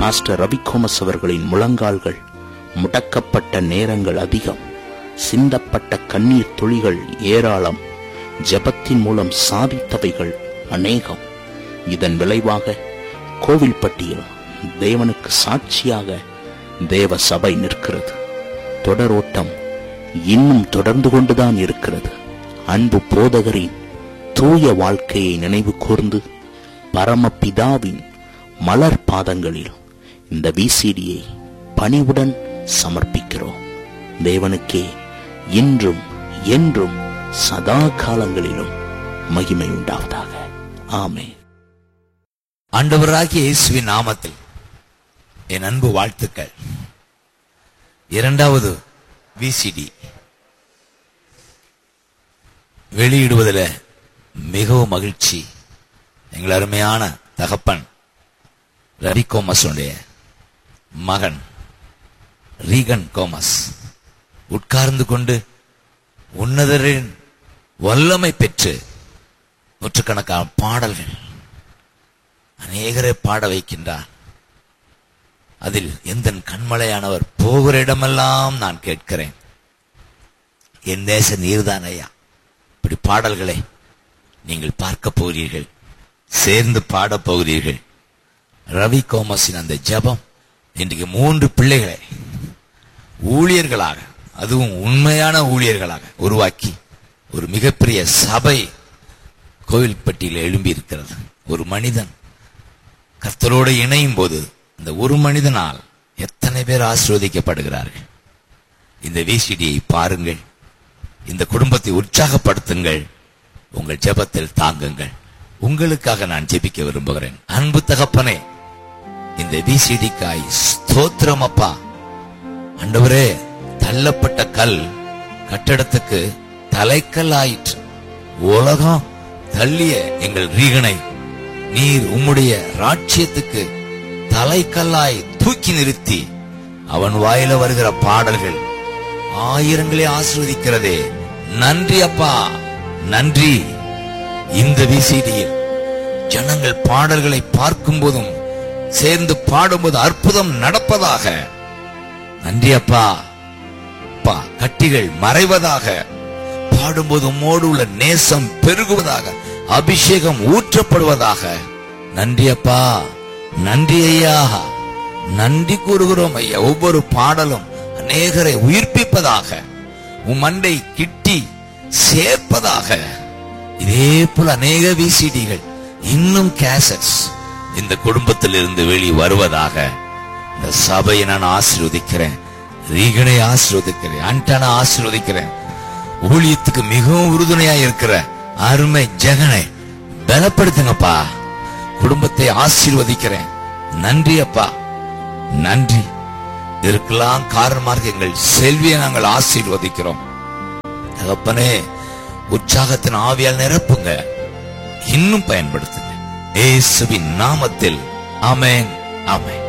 pastor Ravi Gomez அவர்களின் முழங்கால்கள் முடக்கப்பட்ட நேரங்கள் அதிகம் சிந்தப்பட்ட கண்ணீர் துளிகள் ஏராளம் ஜெபத்தின் மூலம் சாதித்தவைகள் அநேகம் இதன் விளைவாக கோவில்பட்டியில் தேவனுக்கு சாட்சியாக தேவ சபை நிற்கிறது தொடரோட்டம் இன்னும் தொடர்ந்து கொண்டுதான் இருக்கிறது அன்பு போதகரின் தூய வாழ்க்கையை நினைவு கூர்ந்து பரமபிதாவின் மலர் பாதங்களில் இந்த விசிடியை பணிவுடன் சமர்ப்பிக்கிறோம் தேவனுக்கே இன்றும் என்றும் சதா காலங்களிலும் மகிமை உண்டாவதாக ஆமென் ஆண்டவராகிய இயேசுவின் நாமத்தில் என் அன்பு வாழ்த்துக்கள் இரண்டாவது விசிடி வெளியிடுவதில் மிகவும் மகிழ்ச்சி எங்கள் அருமையான தகப்பன் ரவி கோமஸுடைய மகன் ரீகன் கோமஸ் உட்கார்ந்து கொண்டு உன்னதரின் வல்லமை பெற்று நூற்றுக்கணக்கான பாடல்கள் அநேகரை பாட வைக்கின்றார் அதில் எந்த கண்மலையானவர் போகிற இடமெல்லாம் நான் கேட்கிறேன் என் தேச நீர்தான் ஐயா இப்படி பாடல்களை நீங்கள் பார்க்க போகிறீர்கள் சேர்ந்து பாடப் போகிறீர்கள் ரவி கோமஸின் அந்த ஜெபம் இன்றைக்கு மூன்று பிள்ளைகளை ஊழியர்களாக அதுவும் உண்மையான ஊழியர்களாக உருவாக்கி ஒரு மிகப்பெரிய சபை கோவில்பட்டியில் எழும்பி இருக்கிறது ஒரு மனிதன் கர்த்தரோடு இணையும் போது இந்த ஒரு மனிதனால் எத்தனை பேர் ஆசீர்வதிக்கப்படுகிறார்கள் இந்த விசிடியை பாருங்கள் இந்த குடும்பத்தை உற்சாகப்படுத்துங்கள் உங்கள் ஜெபத்தில் தாங்குங்கள் உங்களுக்காக நான் ஜெபிக்க விரும்புகிறேன் அன்பு தகப்பனே இந்த விசிடிக்காய் ஸ்தோத்திரம் அப்பா ஆண்டவரே தள்ளப்பட்ட கல் கட்டடத்துக்கு தலைக்கல் ஆயிற்று உலகம் தள்ளிய எங்கள் ரீகனை நீர் உம்முடைய ராட்சியத்துக்கு தலைக்கல்லாய் தூக்கி நிறுத்தி அவன் வாயில வருகிற பாடல்கள் ஆயிரங்களே ஆசிர்வதிக்கிறதே நன்றி அப்பா நன்றி இந்த விசிடியில் ஜனங்கள் பாடல்களை பார்க்கும் போதும் சேர்ந்து பாடும்போது அற்புதம் நடப்பதாக நன்றி அப்பா அப்பா கட்டிகள் மறைவதாக பாடும்போது உம்மோடு உள்ள நேசம் பெருகுவதாக அபிஷேகம் ஊற்றப்படுவதாக நன்றி அப்பா நன்றி ஐயா நன்றி கூறுகிறோம் ஐயா ஒவ்வொரு பாடலும் அநேகரை உயிர்ப்பிப்பதாக உம் மண்டை கிட்டி சேர்ப்பதாக இதே போல அநேக விசிடிகள் இன்னும் கேசட்ஸ் இந்த குடும்பத்தில் இருந்து வெளி வருவதாக இந்த சபையை நான் ஆசீர்வதிக்கிறேன் ரீகனை ஆசீர்வதிக்கிறேன் அன்டான ஆசீர்வதிக்கிறேன் ஊழியத்துக்கு மிகவும் உறுதுணையா இருக்கிற அருமை ஜெகனை பலப்படுத்துங்கப்பா குடும்பத்தை ஆசீர்வதிக்கிறேன் நன்றி அப்பா நன்றி இதற்கெல்லாம் காரணமாக எங்கள் செல்வியை நாங்கள் ஆசீர்வதிக்கிறோம் தகப்பனே உற்சாகத்தின் ஆவியால் நிரப்புங்க இன்னும் பயன்படுத்துங்க இயேசுவின் நாமத்தில் ஆமென் ஆமென்